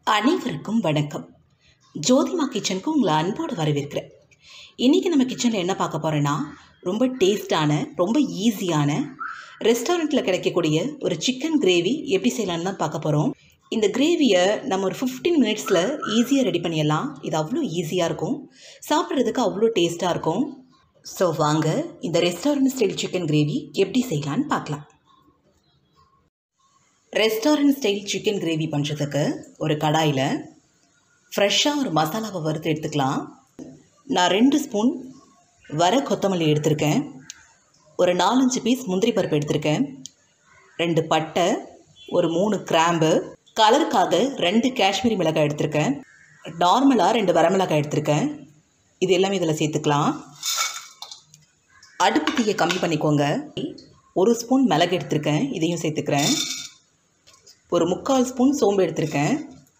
அனைவருக்கும் வணக்கம் ஜோதிமா கிச்சனுக்கு உங்களை அன்போடு வரவேற்கிறேன் இன்றைக்கி நம்ம கிச்சனில் என்ன பார்க்க போகிறோன்னா ரொம்ப டேஸ்டான ரொம்ப ஈஸியான ரெஸ்டாரண்ட்டில் கிடைக்கக்கூடிய ஒரு சிக்கன் கிரேவி எப்படி செய்யலான்னு தான் பார்க்க போகிறோம் இந்த கிரேவியை நம்ம ஒரு ஃபிஃப்டீன் மினிட்ஸில் ஈஸியாக ரெடி பண்ணிடலாம் இது அவ்வளோ ஈஸியாக இருக்கும் சாப்பிட்றதுக்கு அவ்வளோ டேஸ்ட்டாக இருக்கும் ஸோ வாங்க இந்த ரெஸ்டாரண்ட் ஸ்டைல் சிக்கன் கிரேவி எப்படி செய்யலான்னு பார்க்கலாம் ரெஸ்டாரண்ட் ஸ்டைல் சிக்கன் கிரேவி பண்ணுறதுக்கு ஒரு கடாயில் ஃப்ரெஷ்ஷாக ஒரு மசாலாவை வறுத்து எடுத்துக்கலாம் நான் ரெண்டு ஸ்பூன் வர கொத்தமல்லி எடுத்திருக்கேன் ஒரு நாலஞ்சு பீஸ் முந்திரி பருப்பு எடுத்திருக்கேன் ரெண்டு பட்டை ஒரு மூணு கிராம்பு கலருக்காக ரெண்டு காஷ்மீரி மிளகாய் எடுத்திருக்கேன் நார்மலாக ரெண்டு வரமிளகாய் எடுத்திருக்கேன் இது எல்லாமே இதில் சேர்த்துக்கலாம் அடுப்பு தீயை கம்மி பண்ணிக்கோங்க ஒரு ஸ்பூன் மிளகு எடுத்திருக்கேன் இதையும் சேர்த்துக்கிறேன் ஒரு முக்கால் ஸ்பூன் சோம்பு எடுத்திருக்கேன்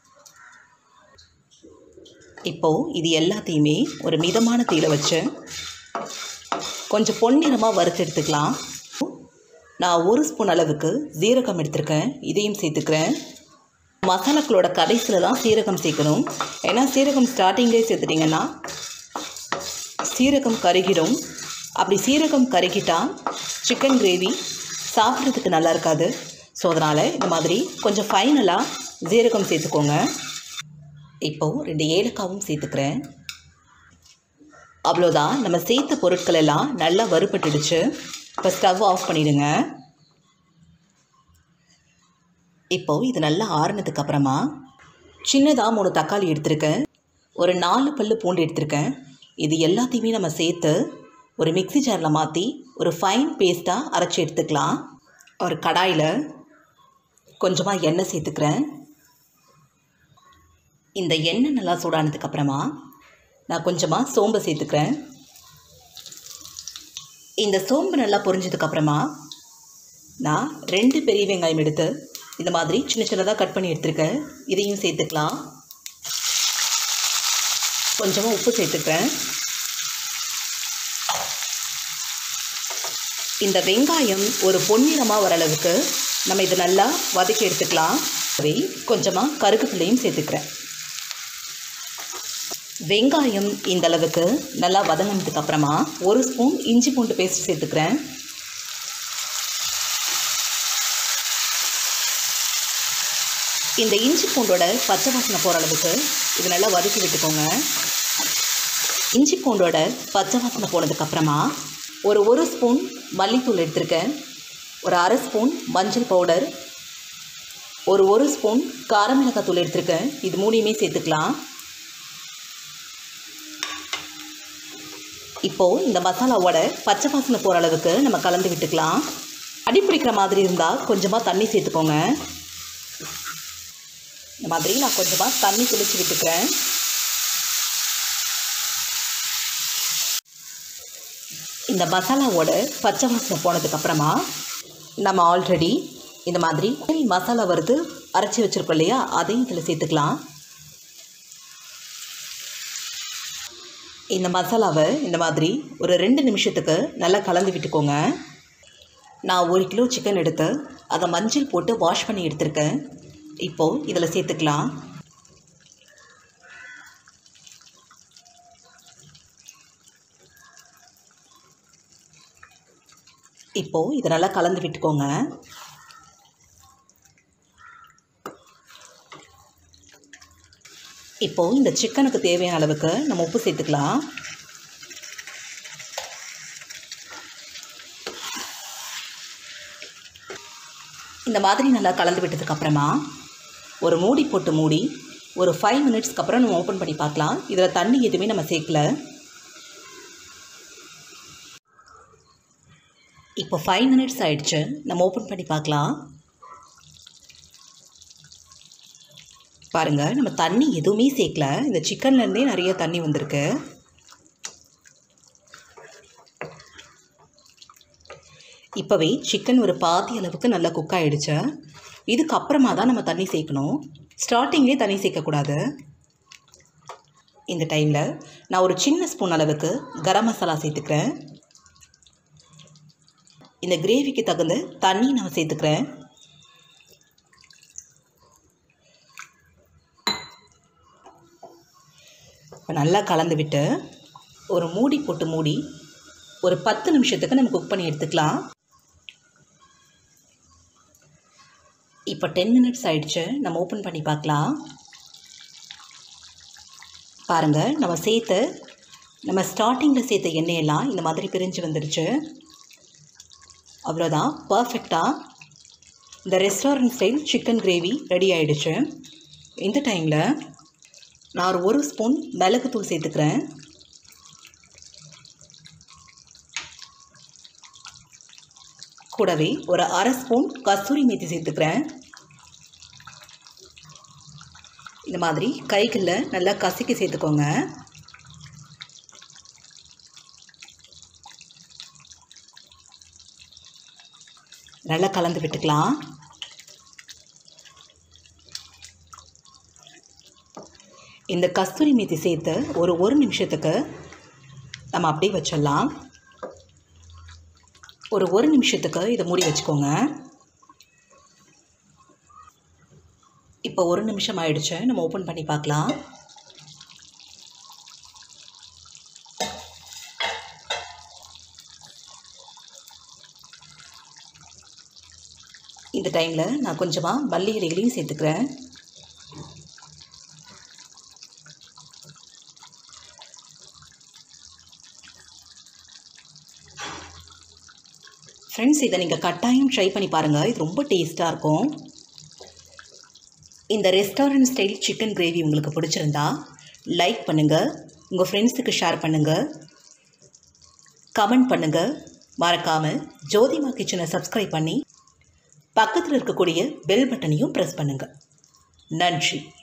இப்போது இது எல்லாத்தையுமே ஒரு மிதமான தீயில வச்சு கொஞ்சம் பொன்னிறமாக வறுத்து எடுத்துக்கலாம் நான் ஒரு ஸ்பூன் அளவுக்கு சீரகம் எடுத்திருக்கேன் இதையும் சேர்த்துக்கிறேன் மசாலாக்களோட கடைசியில் தான் சீரகம் சேர்க்கணும் ஏன்னா சீரகம் ஸ்டார்டிங்லேயே சேர்த்துட்டிங்கன்னா சீரகம் கருகிடும் அப்படி சீரகம் கருகிட்டால் சிக்கன் கிரேவி சாப்பிட்றதுக்கு நல்லா இருக்காது ஸோ அதனால் இந்த மாதிரி கொஞ்சம் ஃபைனலாக ஜீரகம் சேர்த்துக்கோங்க இப்போது ரெண்டு ஏலக்காவும் சேர்த்துக்கிறேன் அவ்வளோதான் நம்ம சேர்த்த பொருட்கள் எல்லாம் நல்லா வறுபட்டுடுச்சு இப்போ ஸ்டவ் ஆஃப் பண்ணிவிடுங்க இப்போது இது நல்லா ஆறுனதுக்கு அப்புறமா சின்னதாக மூணு தக்காளி எடுத்திருக்கேன் ஒரு நாலு பல்லு பூண்டு எடுத்திருக்கேன் இது எல்லாத்தையுமே நம்ம சேர்த்து ஒரு மிக்ஸி ஜாரில் மாற்றி ஒரு ஃபைன் பேஸ்ட்டாக அரைச்சி எடுத்துக்கலாம் ஒரு கடாயில் கொஞ்சமாக எண்ணெய் சேர்த்துக்கிறேன் இந்த எண்ணெய் நல்லா சூடானதுக்கப்புறமா நான் கொஞ்சமாக சோம்பை சேர்த்துக்கிறேன் இந்த சோம்பு நல்லா பொரிஞ்சதுக்கப்புறமா நான் ரெண்டு பெரிய வெங்காயம் எடுத்து இந்த மாதிரி சின்ன சின்னதாக கட் பண்ணி எடுத்துருக்கேன் இதையும் சேர்த்துக்கலாம் கொஞ்சமாக உப்பு சேர்த்துக்கிறேன் இந்த வெங்காயம் ஒரு பொன்னிறமாக வர அளவுக்கு நம்ம இதை நல்லா வதக்கி எடுத்துக்கலாம் அதை கொஞ்சமாக கருவேப்பிலையும் சேர்த்துக்கிறேன் வெங்காயம் இந்த அளவுக்கு நல்லா வதங்கினதுக்கு அப்புறமா ஒரு ஸ்பூன் இஞ்சி பூண்டு பேஸ்ட் சேர்த்துக்கிறேன் இந்த இஞ்சி பூண்டோட பச்சை வாசனை போகிற அளவுக்கு இது நல்லா வதக்கி விட்டுக்கோங்க இஞ்சி பூண்டோட பச்சை வாசனை போனதுக்கப்புறமா ஒரு ஒரு ஸ்பூன் மல்லித்தூள் எடுத்திருக்கேன் ஒரு அரை ஸ்பூன் மஞ்சள் பவுடர் ஒரு ஒரு ஸ்பூன் காரமிளகாய் தூள் எடுத்திருக்கேன் இது மூணையுமே சேர்த்துக்கலாம் இப்போது இந்த மசாலாவோட பச்சை வாசனை போகிற அளவுக்கு நம்ம கலந்து விட்டுக்கலாம் அடி பிடிக்கிற மாதிரி இருந்தால் கொஞ்சமாக தண்ணி சேர்த்துக்கோங்க இந்த மாதிரி நான் கொஞ்சமாக தண்ணி தெளித்து விட்டுக்கிறேன் இந்த மசாலாவோட பச்சை வாசனை போனதுக்கப்புறமா நம்ம ஆல்ரெடி இந்த மாதிரி மசாலா வறுத்து அரைச்சி வச்சுருக்கோம் இல்லையா அதையும் இதில் சேர்த்துக்கலாம் இந்த மசாலாவை இந்த மாதிரி ஒரு ரெண்டு நிமிஷத்துக்கு நல்லா கலந்து விட்டுக்கோங்க நான் ஒரு கிலோ சிக்கன் எடுத்து அதை மஞ்சள் போட்டு வாஷ் பண்ணி எடுத்திருக்கேன் இப்போது இதில் சேர்த்துக்கலாம் இப்போது இதை நல்லா கலந்து விட்டுக்கோங்க இப்போது இந்த சிக்கனுக்கு தேவையான அளவுக்கு நம்ம உப்பு சேர்த்துக்கலாம் இந்த மாதிரி நல்லா கலந்து விட்டதுக்கப்புறமா ஒரு மூடி போட்டு மூடி ஒரு ஃபைவ் மினிட்ஸ்க்கு அப்புறம் நம்ம ஓப்பன் பண்ணி பார்க்கலாம் இதில் தண்ணி எதுவுமே நம்ம சேர்க்கல இப்போ ஃபைவ் மினிட்ஸ் ஆயிடுச்சு நம்ம ஓப்பன் பண்ணி பார்க்கலாம் பாருங்கள் நம்ம தண்ணி எதுவுமே சேர்க்கல இந்த சிக்கன்லேருந்தே நிறைய தண்ணி வந்திருக்கு இப்போவே சிக்கன் ஒரு பாதி அளவுக்கு நல்லா குக் ஆகிடுச்சு இதுக்கப்புறமா தான் நம்ம தண்ணி சேர்க்கணும் ஸ்டார்டிங்லேயே தண்ணி சேர்க்கக்கூடாது இந்த டைமில் நான் ஒரு சின்ன ஸ்பூன் அளவுக்கு கரம் மசாலா சேர்த்துக்கிறேன் இந்த கிரேவிக்கு தகுந்த தண்ணி நான் சேர்த்துக்கிறேன் இப்போ நல்லா கலந்து விட்டு ஒரு மூடி போட்டு மூடி ஒரு பத்து நிமிஷத்துக்கு நம்ம குக் பண்ணி எடுத்துக்கலாம் இப்போ டென் மினிட்ஸ் ஆயிடுச்சு நம்ம ஓப்பன் பண்ணி பார்க்கலாம் பாருங்கள் நம்ம சேர்த்த நம்ம ஸ்டார்டிங்கில் சேர்த்த எண்ணெயெல்லாம் இந்த மாதிரி பிரிஞ்சு வந்துருச்சு அவ்வளோதான் பர்ஃபெக்டாக இந்த restaurant style chicken gravy ready ஆயிடுச்சு இந்த டைமில் நான் ஒரு ஒரு ஸ்பூன் மிளகுத்தூள் சேர்த்துக்கிறேன் கூடவே ஒரு அரை ஸ்பூன் கஸ்தூரி மேத்தி சேர்த்துக்கிறேன் இந்த மாதிரி கைகளில் நல்லா கசக்கி சேர்த்துக்கோங்க நல்லா கலந்து விட்டுக்கலாம் இந்த கஸ்தூரி மேத்தி சேர்த்து ஒரு ஒரு நிமிஷத்துக்கு நம்ம அப்படியே வச்சிடலாம் ஒரு ஒரு நிமிஷத்துக்கு இதை மூடி வச்சுக்கோங்க இப்போ ஒரு நிமிஷம் ஆயிடுச்சு நம்ம ஓப்பன் பண்ணி பார்க்கலாம் இந்த டைமில் நான் கொஞ்சமாக மல்லி இலைகளையும் சேர்த்துக்கிறேன் ஃப்ரெண்ட்ஸ் இதை நீங்கள் கட்டாயம் ட்ரை பண்ணி பாருங்கள் இது ரொம்ப டேஸ்ட்டாக இருக்கும் இந்த ரெஸ்டாரண்ட் ஸ்டைல் சிக்கன் கிரேவி உங்களுக்கு பிடிச்சிருந்தா லைக் பண்ணுங்கள் உங்கள் ஃப்ரெண்ட்ஸுக்கு ஷேர் பண்ணுங்கள் கமெண்ட் பண்ணுங்கள் மறக்காமல் ஜோதிமா கிச்சனை சப்ஸ்கிரைப் பண்ணி பக்கத்தில் இருக்கக்கூடிய பெல் பட்டனையும் ப்ரெஸ் பண்ணுங்கள் நன்றி